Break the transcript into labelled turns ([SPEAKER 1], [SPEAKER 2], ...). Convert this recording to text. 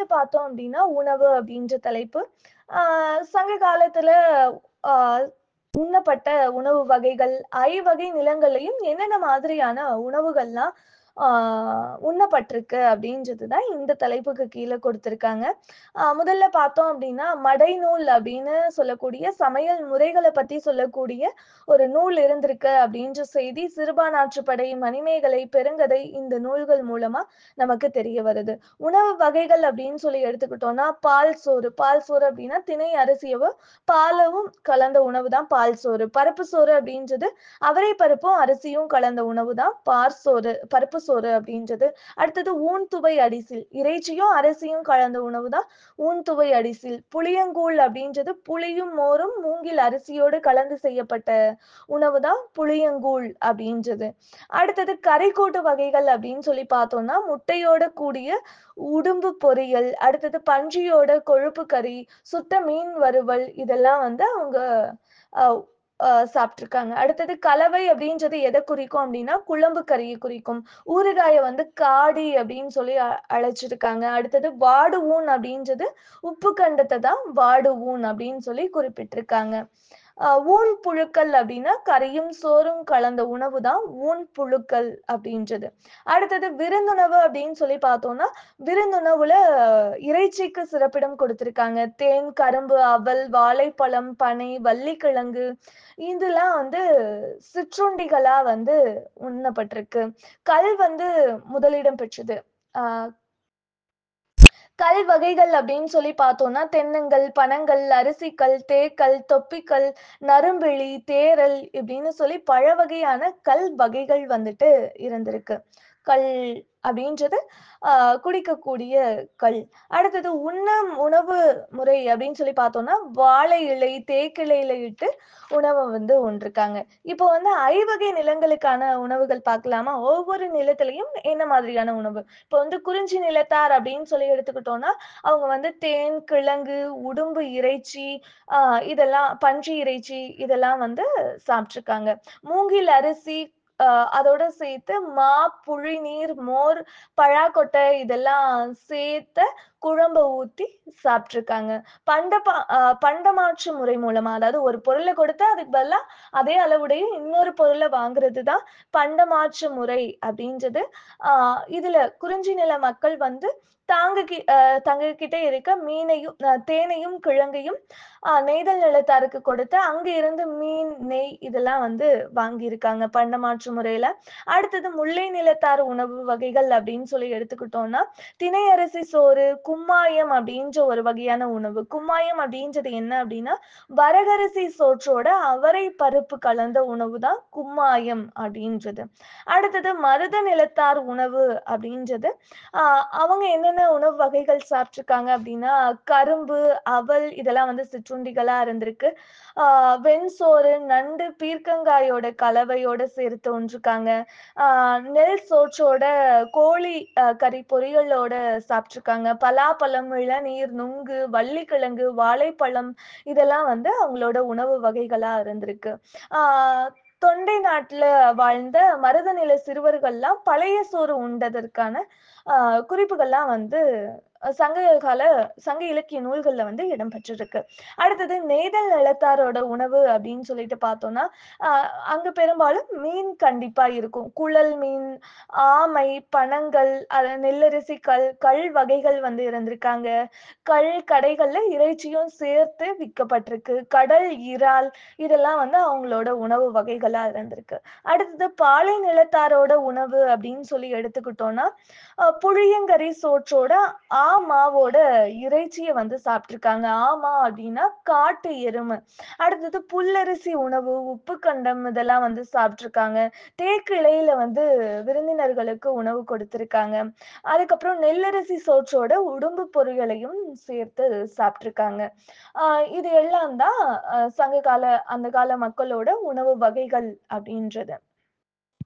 [SPEAKER 1] பார்த்தோம் அப்படின்னா உணவு அப்படின்ற தலைப்பு ஆஹ் சங்க காலத்துல ஆஹ் உண்ணப்பட்ட உணவு வகைகள் ஐவகை நிலங்கள்லையும் என்னென்ன மாதிரியான உணவுகள்லாம் ஆஹ் உண்ணப்பட்டிருக்கு அப்படின்றதுதான் இந்த தலைப்புக்கு கீழே கொடுத்திருக்காங்க ஆஹ் முதல்ல பார்த்தோம் அப்படின்னா மடைநூல் அப்படின்னு சொல்லக்கூடிய சமையல் முறைகளை பத்தி சொல்லக்கூடிய ஒரு நூல் இருந்திருக்கு அப்படின்ற செய்தி சிறுபானாற்றுப்படை மணிமேகலை பெருங்கதை இந்த நூல்கள் மூலமா நமக்கு தெரிய வருது உணவு வகைகள் அப்படின்னு சொல்லி எடுத்துக்கிட்டோம்னா பால் சோறு பால் சோறு அப்படின்னா திணை அரிசியவும் பாலவும் கலந்த உணவு தான் பால் சோறு பருப்பு சோறு அப்படின்றது அவரை பருப்பும் அரிசியும் கலந்த உணவு தான் பார் சோறு பருப்பு சோறு அப்படின்றது அடுத்தது ஊன்துவை அடிசில் இறைச்சியும் அரிசியும் கலந்த உணவு தான் ஊன்துவை அடிசில் புளியங்கூழ் அப்படின்றது புளியும் மோரும் மூங்கில் அரிசியோடு கலந்து செய்யப்பட்ட உணவு தான் புளியங்கூழ் அப்படின்றது அடுத்தது கறிக்கூட்டு வகைகள் அப்படின்னு சொல்லி பார்த்தோம்னா முட்டையோட கூடிய உடும்பு பொரியல் அடுத்தது பன்றியோட கொழுப்பு கறி சுட்ட மீன் வறுவல் இதெல்லாம் வந்து அவங்க அஹ் சாப்பிட்ருக்காங்க அடுத்தது கலவை அப்படின்றது எதை குறிக்கும் அப்படின்னா குழம்பு கறியை குறிக்கும் ஊறுகாயை வந்து காடி அப்படின்னு சொல்லி அழைச்சிருக்காங்க அடுத்தது வாடு ஊன் அப்படின்றது உப்பு கண்டத்தை தான் வாடு ஊன் அப்படின்னு சொல்லி குறிப்பிட்டிருக்காங்க ஊன் புழுக்கள் அப்படின்னா கறியும் சோறும் கலந்த உணவு தான் ஊன் புழுக்கள் அப்படின்றது அடுத்தது விருந்துணவு அப்படின்னு சொல்லி பார்த்தோம்னா விருந்துணவுல இறைச்சிக்கு சிறப்பிடம் கொடுத்திருக்காங்க தேன் கரும்பு அவல் வாழைப்பழம் பனை வள்ளிக்கிழங்கு இதெல்லாம் வந்து சிற்றுண்டிகளா வந்து உண்ணப்பட்டிருக்கு கல் வந்து முதலிடம் பெற்றது ஆஹ் கல் வகைகள் அப்படின்னு சொல்லி பார்த்தோம்னா தென்னங்கள் பனங்கள் அரிசிக்கல் தேக்கல் தொப்பிக்கல் நரும்பிழி தேரல் இப்படின்னு சொல்லி பழ வகையான கல் வகைகள் வந்துட்டு இருந்திருக்கு கல் அப்படின்றது ஆஹ் குடிக்கக்கூடிய கல் அடுத்தது உண்ண உணவு முறை அப்படின்னு சொல்லி பார்த்தோம்னா வாழை இலை தேக்கிளையில இட்டு உணவை வந்து உண்டிருக்காங்க இப்போ வந்து ஐவகை நிலங்களுக்கான உணவுகள் பார்க்கலாமா ஒவ்வொரு நிலத்திலையும் என்ன மாதிரியான உணவு இப்போ வந்து குறிஞ்சி நிலத்தார் அப்படின்னு சொல்லி எடுத்துக்கிட்டோம்னா அவங்க வந்து தேன் கிழங்கு உடும்பு இறைச்சி ஆஹ் இதெல்லாம் பன்றி இறைச்சி இதெல்லாம் வந்து சாப்பிட்ருக்காங்க மூங்கில் அரிசி ஆஹ் அதோட சேர்த்து மா புளி நீர் மோர் பழாக்கொட்டை இதெல்லாம் சேர்த்த குழம்ப ஊத்தி சாப்பிட்ருக்காங்க பண்ட பண்டமாற்று முறை மூலமா அதாவது ஒரு பொருளை கொடுத்து அதுக்கு பதிலா அதே அளவுடைய இன்னொரு பொருளை வாங்குறது தான் பண்டமாற்று முறை அப்படின்றது ஆஹ் இதுல குறிஞ்சி நில மக்கள் வந்து தாங்க கி தங்க கிட்ட இருக்க மீனையும் தேனையும் கிழங்கையும் ஆஹ் நெய்தல் நிலத்தாருக்கு கொடுத்து அங்க இருந்து மீன் நெய் இதெல்லாம் வந்து வாங்கியிருக்காங்க பண்டமாற்று முறையில அடுத்தது முல்லை நிலத்தார் உணவு வகைகள் அப்படின்னு சொல்லி எடுத்துக்கிட்டோம்னா திணை அரிசி சோறு கும்மாயம் அப்படின்ற ஒரு வகையான உணவு கும்மாயம் அப்படின்றது என்ன அப்படின்னா வரகரிசி சோற்றோட அவரை பருப்பு கலந்த உணவு தான் கும்மாயம் அப்படின்றது அடுத்தது மருத நிலத்தார் உணவு அப்படின்றது ஆஹ் அவங்க என்னென்ன உணவு வகைகள் சாப்பிட்ருக்காங்க அப்படின்னா கரும்பு அவல் இதெல்லாம் வந்து சிற்றுண்டிகளா இருந்திருக்கு ஆஹ் வெண்சோறு நண்டு பீர்க்கங்காயோட கலவையோட சேர்த்து ஒன்றுருக்காங்க ஆஹ் நெல் சோற்றோட கோழி கறி பொரியலோட சாப்பிட்ருக்காங்க பலாப்பழம் இளநீர் நுங்கு வள்ளிக்கிழங்கு வாழைப்பழம் இதெல்லாம் வந்து அவங்களோட உணவு வகைகளா இருந்திருக்கு ஆஹ் தொண்டை நாட்டுல வாழ்ந்த மருதநில சிறுவர்கள்லாம் பழைய சோறு உண்டதற்கான ஆஹ் குறிப்புகள்லாம் வந்து சங்க கால சங்க இலக்கிய நூல்கள்ல வந்து இடம்பெற்றிருக்கு அடுத்தது நெய்தல் நிலத்தாரோட உணவு அப்படின்னு சொல்லிட்டு பார்த்தோம்னா ஆஹ் அங்க பெரும்பாலும் மீன் கண்டிப்பா இருக்கும் குழல் மீன் ஆமை பனங்கள் அது நெல்லரிசி கல் கல் வகைகள் வந்து இருந்திருக்காங்க கல் கடைகள்ல இறைச்சியும் சேர்த்து விற்கப்பட்டிருக்கு கடல் இறால் இதெல்லாம் வந்து அவங்களோட உணவு வகைகளா இருந்திருக்கு அடுத்தது பாலை நிலத்தாரோட உணவு அப்படின்னு சொல்லி எடுத்துக்கிட்டோம்னா புளியங்கறி சோற்றோட ஆ மாவோட இறைச்சியை வந்து சாப்பிட்ருக்காங்க ஆமா அப்படின்னா காட்டு எருமை அடுத்தது புல்லரிசி உணவு உப்பு கண்டம் இதெல்லாம் வந்து சாப்பிட்ருக்காங்க தேக்கு இலையில வந்து விருந்தினர்களுக்கு உணவு கொடுத்திருக்காங்க அதுக்கப்புறம் நெல்லரிசி சோற்றோட உடும்பு பொருள்களையும் சேர்த்து சாப்பிட்ருக்காங்க ஆஹ் இது எல்லாம் தான் சங்க கால அந்த கால மக்களோட உணவு வகைகள் அப்படின்றது